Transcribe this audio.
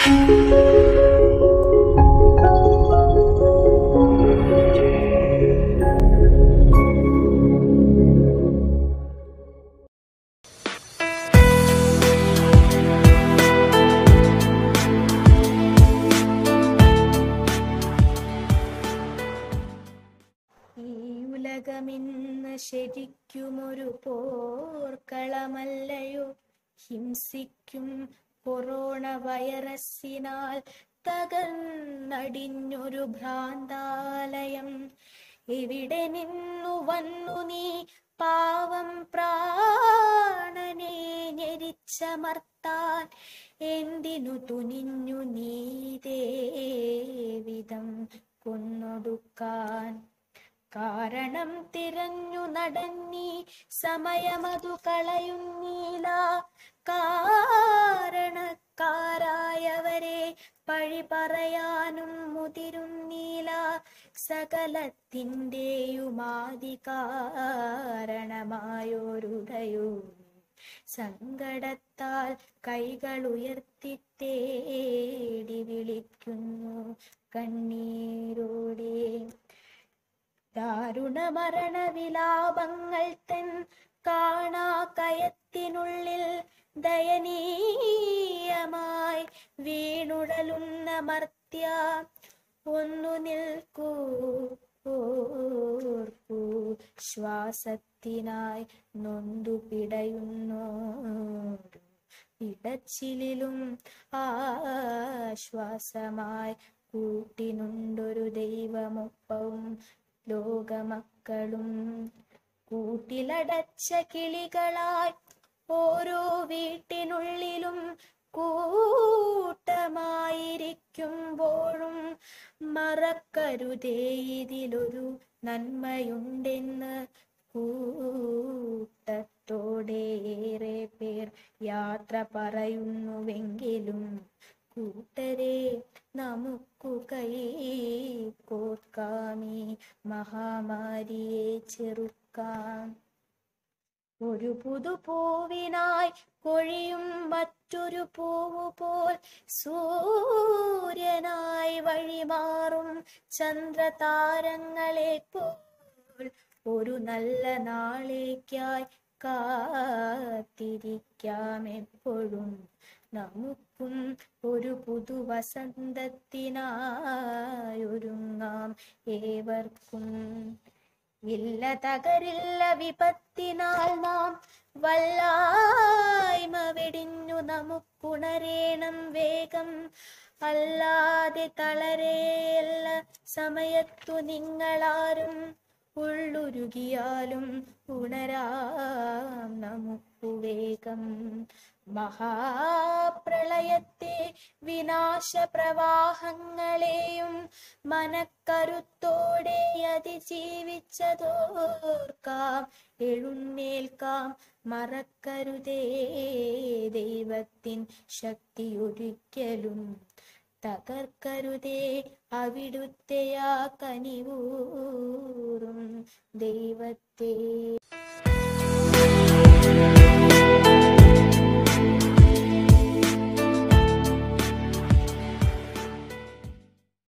ഈ ഉലകമിന്ന് ശരിക്കുമൊരു പോർക്കളമല്ലയോ ഹിംസിക്കും കൊറോണ വൈറസിനാൽ തകർന്നടിഞ്ഞൊരു ഭ്രാന്താലയം എവിടെ നിന്നു വന്നു നീ പാവം പ്രാണനെ ഞെരിച്ചമർത്താൻ എന്തിനു തുനിഞ്ഞു നീതേ വിധം കൊന്നൊടുക്കാൻ കാരണം തിരഞ്ഞു നടന്നീ സമയമതു കളയുന്നീല കാരണക്കാരായവരെ പഴി പറയാനും മുതിരുന്നീല സകലത്തിൻ്റെയുമാതി കാരണമായോരുടയോ സങ്കടത്താൽ കൈകൾ ഉയർത്തി തേടി വിളിക്കുന്നു കണ്ണീരോടെ ദാരുണ മരണവിലാപങ്ങൾ തൻ കാണാ കയത്തിനുള്ളിൽ ദയനീയമായി വീണുടലുന്ന മർത്യ ഒന്നു നിൽക്കൂ ഓർക്കൂ ശ്വാസത്തിനായി നൊന്തു പിടയുന്നു ഇടച്ചിലും ആശ്വാസമായി കൂട്ടിനുണ്ടൊരു ദൈവമൊപ്പവും ലോകമക്കളും കൂട്ടിലടച്ച കിളികളായി ഓരോ വീട്ടിനുള്ളിലും കൂട്ടമായിരിക്കുമ്പോഴും മറക്കരുതേ ഇതിലൊരു നന്മയുണ്ടെന്ന് കൂട്ടത്തോടേറെ പേർ യാത്ര പറയുന്നുവെങ്കിലും കൂട്ടരെ നമുക്കു കൈ കോർക്കാമീ മഹാമാരിയെ ചെറുക്കാം ഒരു പുതുപൂവിനായി കൊഴിയും മറ്റൊരു പൂവ് പോൽ സൂര്യനായി വഴിമാറും ചന്ദ്രതാരങ്ങളെ പോൽ ഒരു നല്ല നാളേക്കായി കാത്തിരിക്കാം എപ്പോഴും നമുക്കും ഒരു പുതുവസന്തത്തിനായൊരുങ്ങാം ഏവർക്കും ഇല്ല തകരില്ല വിപത്തിനാൽ നാം വല്ലായ്മ വെടിഞ്ഞു നമുക്കുണരേണം വേഗം അല്ലാതെ തളരേല്ല സമയത്തു നിങ്ങളാരും ഉള്ളുരുകിയാലും ഉണരാം നമുക്കു വേഗം മഹാപ്രളയത്തെ വിനാശപ്രവാഹങ്ങളെയും മനക്കരുത്തോടെ അതിജീവിച്ചതോർക്കാം എഴുന്നേൽക്കാം മറക്കരുതേ ദൈവത്തിൻ ശക്തി ഒരിക്കലും തകർക്കരുതേ അവിടുത്തെ ആ കനിവൂറും ദൈവത്തെ